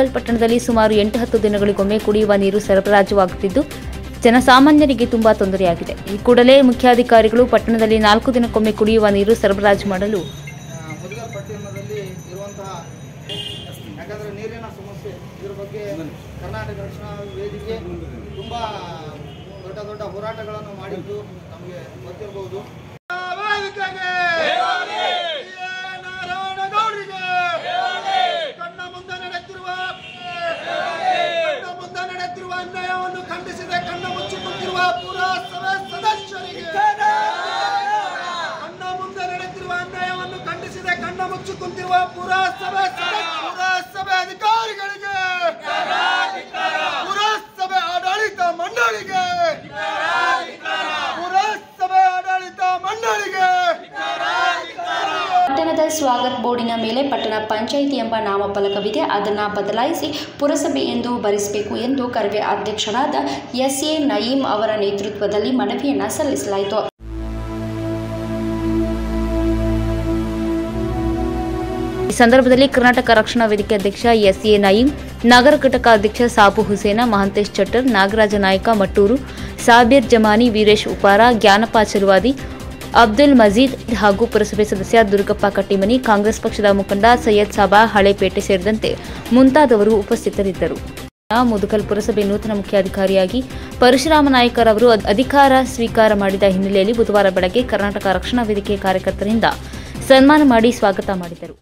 ಪಟ್ಟಣದಲ್ಲಿ ಸುಮಾರು ಎಂಟು ಹತ್ತು ದಿನಗಳಿಗೊಮ್ಮೆ ಕುಡಿಯುವ ನೀರು ಸರಬರಾಜುವಾಗುತ್ತಿದ್ದು ಜನಸಾಮಾನ್ಯರಿಗೆ ತುಂಬಾ ತೊಂದರೆಯಾಗಿದೆ ಈ ಕೂಡಲೇ ಮುಖ್ಯಾಧಿಕಾರಿಗಳು ಪಟ್ಟಣದಲ್ಲಿ ನಾಲ್ಕು ದಿನಕ್ಕೊಮ್ಮೆ ಕುಡಿಯುವ ನೀರು ಸರಬರಾಜು ಮಾಡಲು ಮುದುಗಲ್ ಪಟ್ಟಣದಲ್ಲಿ ಇರುವಂತಹ ಯಾಕಂದರೆ ನೀರಿನ ಸಮಸ್ಯೆ ಇದ್ರ ಬಗ್ಗೆ ಕರ್ನಾಟಕ ರಕ್ಷಣಾ ವೇದಿಕೆ ತುಂಬ ದೊಡ್ಡ ದೊಡ್ಡ ಹೋರಾಟಗಳನ್ನು ಮಾಡಿದ್ದು ನಮಗೆ ಗೊತ್ತಿರಬಹುದು ಕಣ್ಣ ಮುಂದೆ ನಡೆಯುತ್ತಿರುವ ಕಣ್ಣ ಮುಂದೆ ನಡೆಯುತ್ತಿರುವ ಅನ್ಯಾಯವನ್ನು ಖಂಡಿಸಿದೆ ಕಣ್ಣ ಮುಚ್ಚಿಕೊಂಡಿರುವ ಪುರಸಭೆ ಸದಸ್ಯರಿಗೆ ಕಣ್ಣ ಮುಂದೆ ನಡೆಯುತ್ತಿರುವ ಅನ್ಯಾಯವನ್ನು ಖಂಡಿಸಿದೆ ಕಣ್ಣ ಮುಚ್ಚಿ ಕುಂತಿರುವ ಪುರಸಭೆ ಸದಸ್ಯ- ಪುರಸಭೆ ಅಧಿಕಾರಿಗಳಿಗೆ ಪುರಸಭೆ ಆಡಳಿತ ಮಂಡಳಿಗೆ ಪುರಸಭೆ ಆಡಳಿತ ಮಂಡಳಿಗೆ ಪಟ್ಟಣದ ಸ್ವಾಗತ್ ಬೋರ್ಡಿನ ಮೇಲೆ ಪಟ್ಟಣ ಪಂಚಾಯಿತಿ ಎಂಬ ನಾಮಫಲಕವಿದೆ ಅದನ್ನು ಬದಲಾಯಿಸಿ ಪುರಸಭೆ ಎಂದು ಬರೆಸಬೇಕು ಎಂದು ಕರವೇ ಅಧ್ಯಕ್ಷರಾದ ಎಸ್ ಎ ನಯೀಂ ಅವರ ನೇತೃತ್ವದಲ್ಲಿ ಮನವಿಯನ್ನು ಸಲ್ಲಿಸಲಾಯಿತು ಈ ಸಂದರ್ಭದಲ್ಲಿ ಕರ್ನಾಟಕ ರಕ್ಷಣಾ ವೇದಿಕೆ ಅಧ್ಯಕ್ಷ ಎಸ್ ಎ ನಯೀಂ ನಗರ ಘಟಕ ಅಧ್ಯಕ್ಷ ಸಾಬು ಹುಸೇನ ಮಹಂತೇಶ್ ಚಟ್ಟರ್ ನಾಗರಾಜ ನಾಯಕ ಮಟ್ಟೂರು ಸಾಬೀರ್ ಜಮಾನಿ ವೀರೇಶ್ ಉಪಾರ ಜ್ಞಾನಪ್ಪ ಚಲುವಾದಿ ಅಬ್ದುಲ್ ಮಜೀದ್ ಹಾಗೂ ಪುರಸಭೆ ಸದಸ್ಯ ದುರ್ಗಪ್ಪ ಕಟ್ಟಿಮನಿ ಕಾಂಗ್ರೆಸ್ ಪಕ್ಷದ ಮುಖಂಡ ಸೈಯದ್ ಸಾಬಾ ಹಳೇಪೇಟೆ ಸೇರಿದಂತೆ ಮುಂತಾದವರು ಉಪಸ್ಥಿತರಿದ್ದರು ಮುದುಕಲ್ ಪುರಸಭೆ ನೂತನ ಮುಖ್ಯಾಧಿಕಾರಿಯಾಗಿ ಪರಶುರಾಮ ನಾಯ್ಕರ್ ಅವರು ಅಧಿಕಾರ ಸ್ವೀಕಾರ ಮಾಡಿದ ಹಿನ್ನೆಲೆಯಲ್ಲಿ ಬುಧವಾರ ಬೆಳಗ್ಗೆ ಕರ್ನಾಟಕ ರಕ್ಷಣಾ ವೇದಿಕೆ ಕಾರ್ಯಕರ್ತರಿಂದ ಸನ್ಮಾನ ಮಾಡಿ ಸ್ವಾಗತ ಮಾಡಿದರು